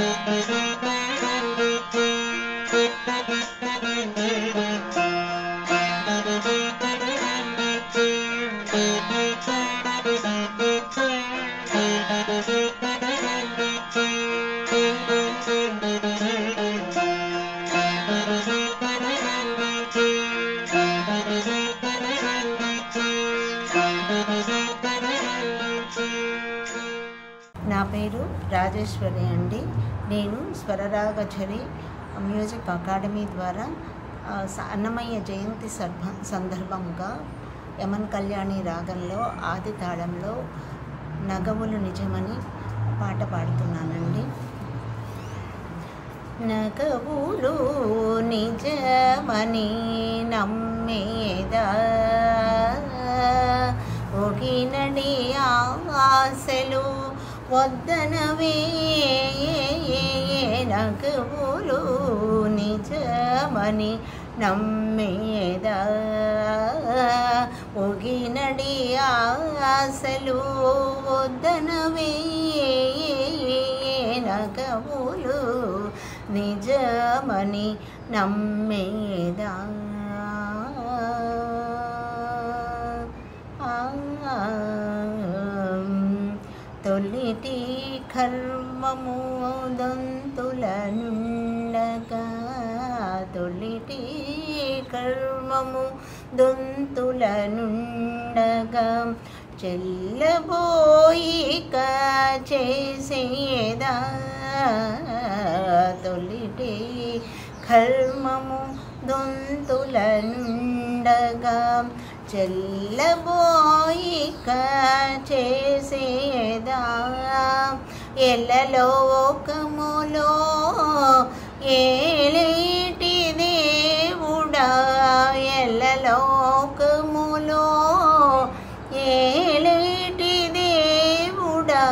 నా పేరు రాజేశ్వరి అండి నేను స్వరరాగఝరి మ్యూజిక్ అకాడమీ ద్వారా ఆ, స- అన్నమయ్య జయంతి సర్భ సందర్భంగా యమన్ కళ్యాణి రాగంలో ఆది తాళంలో నగములు నిజమని పాట పాడుతున్నానండి నగవులు నిజమని నమ్మేదా ఒగినడి ఆశలు వద్దనవే నగవులు నిజమని నమ్మేదా ఒగినడి ఆశలు వద్దనవే నగవులు నిజమని నమ్మేదా తొలిటి కర్మము దంతుల నుండగా తొలిటి కర్మము దొంతుల నుండగా చెల్లబోయిక చేసేదా తొలిటి కర్మము దొంతుల నుండగా చెల్లబోయిక చేసేదా ఎల్లలోకములో ఏలేటి దేవుడా ఎల్లలోకములో ఏలేటి దేవుడా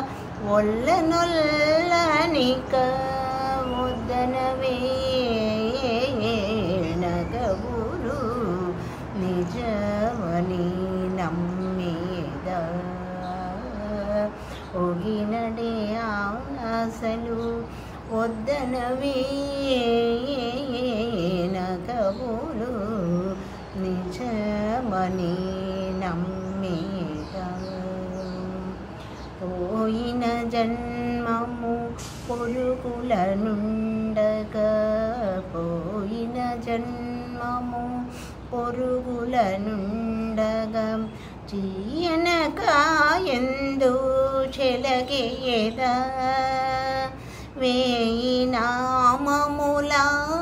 ఒల్లనొల్లనిక ముద్దనవే నగవులు నిజమని నమ్మేదా ఒగినడే ఆశలు వద్దనవే నగవులు నిజమని నమ్మేదా పోయిన జన్మము పొరుగుల నుండగా పోయిన జన్మము పొరుగుల నుండగా చీయనకాయందు చెలగేదా వేయి నామముల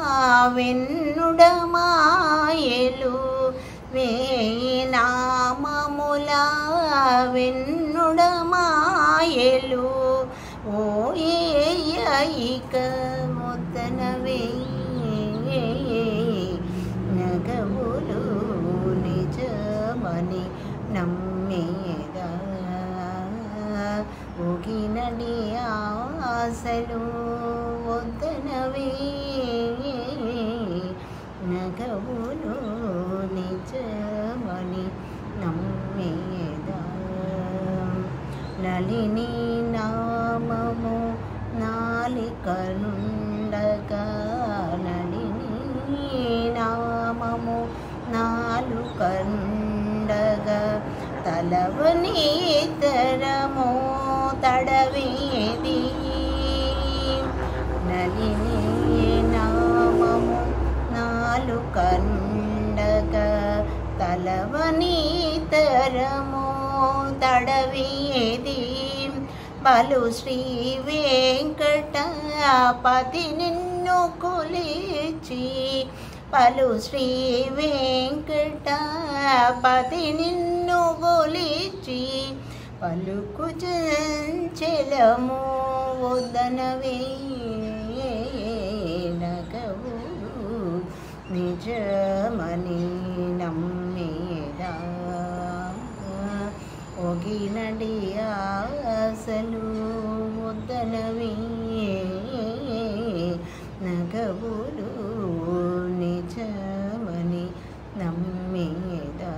వెన్నుడమాయలు వేయి నామముల వెన్నుడమాయలు ఓ ఏయిక ముద్దనవే నగవులు నిజమని నమ్మేదా ఒగినడి ఆశలు వద్దనవే నగవులు నిజమని నమ్మేదా నలిని నామము నాలిక నుండగా నలిని నామము నాలుక నుండగా తలవని తరము తడవేది నలిని నామము నాలుక నుండగా తలవని తరము తడవేది బలు శ్రీ వెంకటపతి నిన్ను కొలిచి పలు శ్రీ వెంకటపతి నిన్ను కొలిచి పలుకు చంచలము వదనవే నగవులు నిజమని నమ్మేదా ఒగినడి ఆశలు వద్దనవి నగవులు నిజమని నమ్మేదా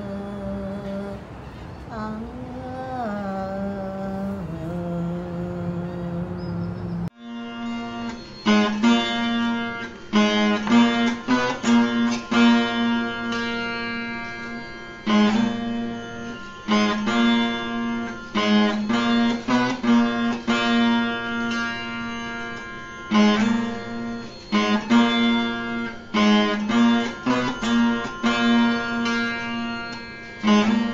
ఆ Thank you.